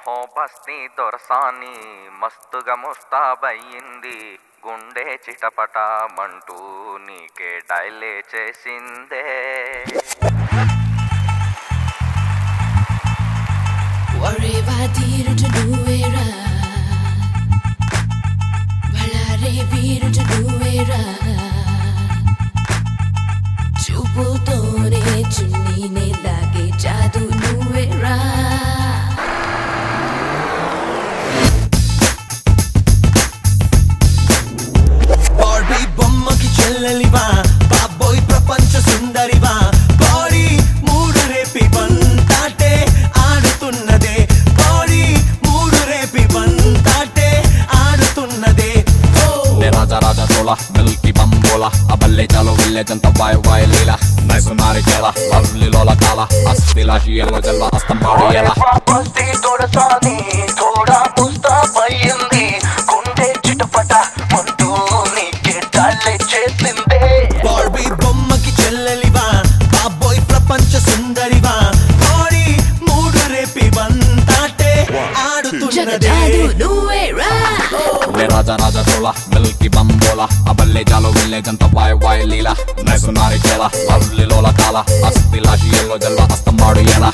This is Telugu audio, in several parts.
ఓహో బస్తీ దొరసాని మస్తుగా ముస్తాబయ్యింది గుండె చిటపటామంటూ నీకే డైలే చేసిందే Vorreva dire tu duera Ballare viro tu duera చూపుతోనే చున్నీనే లాగే జాదు నువ్వేరా బార్బీ బొమ్మకి చెల్లెలివా బాబోయ్ ప్రపంచ సుందరివా బాడీ మూడు రేపి బంతాటే ఆడుతున్నదే బాడీ మూడు రేపి బంతాటే ఆడుతున్నదే నే రాజా రాజా చోళ మిల్కీ బంబోల ఆ బల్లే చాలో విల్లేజ్ అంత వాయు వాయు లీల నైసు నారికేల లవ్లీ లోల కాల అస్థిల షియల్లో జల్వ అస్తం మాడియేలా బస్తీ తోడసాని తోడా పుస్తాపయ్యింది గుండె చిటపట మంటూ నీకే డాలే చేసిందే బార్బీ బొమ్మకి చెల్లెలివా బాబోయ్ ప్రపంచ సుందరివా బాడీ మూడు రేపి బంతాటే ఆడుతున్నదే జగజాదు నువ్వేరా నే రాజా రాజా చోళ మిల్కీ బంబోల ఆ బల్లే చాలో విల్లేజ్ అంత వాయు వాయు లీల నైసు నారికేల లవ్లీ లోల కాల అస్థిల షియల్లో జల్వ అస్తం మాడియేలా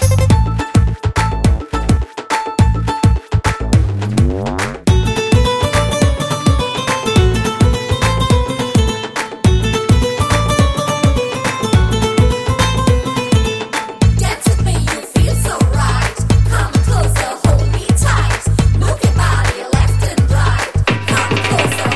Dance with me, you feel so right. Come closer, hold me tight. Move your body left and right. Come closer.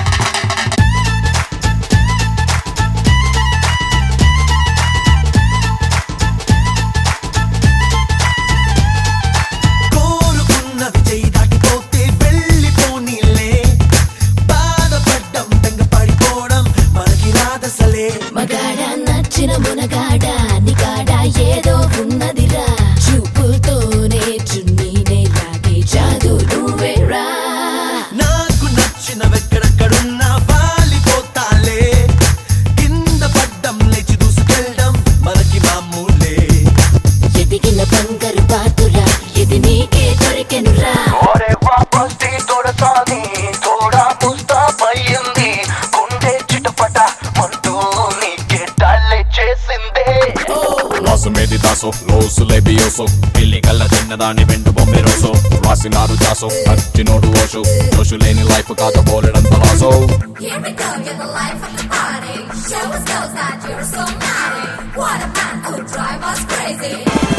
కోరుకున్నది చేయి దాటిపోతే వెళ్ళిపోనీలే బాధపడ్డం తెంగ పడిపోవడం మనకి రాదసలే మగాడ నచ్చిన మునగాడ నిగాడ ఏదో ఉన్నదిరా చూపుతోనే చున్నీనే లాగే జాదు నువ్వేరా నాకు నచ్చిన వెక్కడెక్కడున్నా వాలిపోతాలే కింద పడ్డం లేచి దూసుకెళ్ళడం మనకి మామూలే ఎదిగిన బంగారు పాతురా ఇది నీకే దొరికెనురా ఒరే వాపస్తి తోడసాని తోడా పుస్తాపయ్యింది గుండె చిటపట మంటూ నీకే డాలే చేసిందే లాసు మేది దాసు లోసు లేబియోసు పిల్లి కళ్ళ చిన్నదాని వెండు బొమ్మె రోజు రాసినారు జాసు నచ్చినోడు ఓషు జోషు లేని లైఫ్ కాక బోలెడంత లాసో Here we go, you're the life of the party. Show us girls that you're so naughty. What a man could drive us crazy.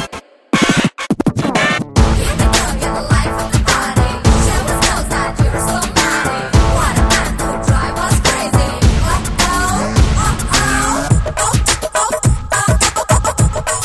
Here we go, you're the life of the party. Show us girls that you're so naughty. What a man could drive us crazy. Oh oh, oh oh, oh oh oh.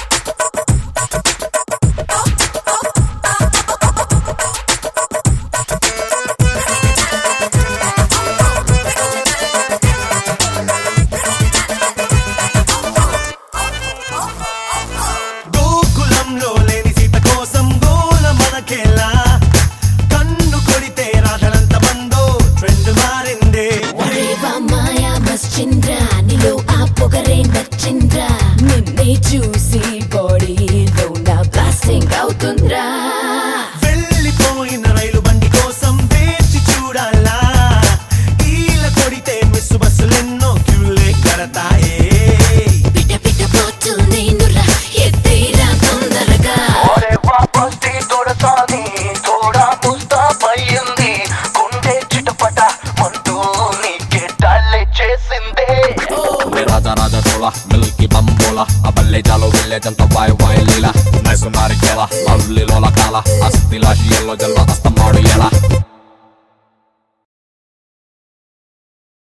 గోకులంలో లేని సీత కోసం గోల మనకేలా కన్ను కొడితే రాధనంత మందో ట్రెండ్ మారిందే ఒరేవా మాయా మశ్చింద్ర నీలో ఆ పొగరే నచ్చింద్రా నిన్నే చూసి బాడీలో నా బ్లాస్టింగ్ అవుతుందిరా వెళ్ళిపోయిన రైలు బండి కోసం వేచి చూడాలా ఈల కొడితే మిస్సు బస్సులెన్నో క్యూలే కడతాయే పిట పిట పోతూ నేనురా ఎత్తేరా తొందరగా ఒరే వాపస్తి తోడసాని తోడా పుస్తాపయ్యింది గుండె చిటపట మంటూ నీకే డాలే చేసిందే నే రాజా రాజా చోళ మిల్కీ బంబోల ఆ బల్లే చాలో విల్లేజ్ అంత వాయు వాయు లీల నైసు నారికేల లవ్లీ లోల కాల అస్థిల షియల్లో జల్వ అస్తం మాడియేలా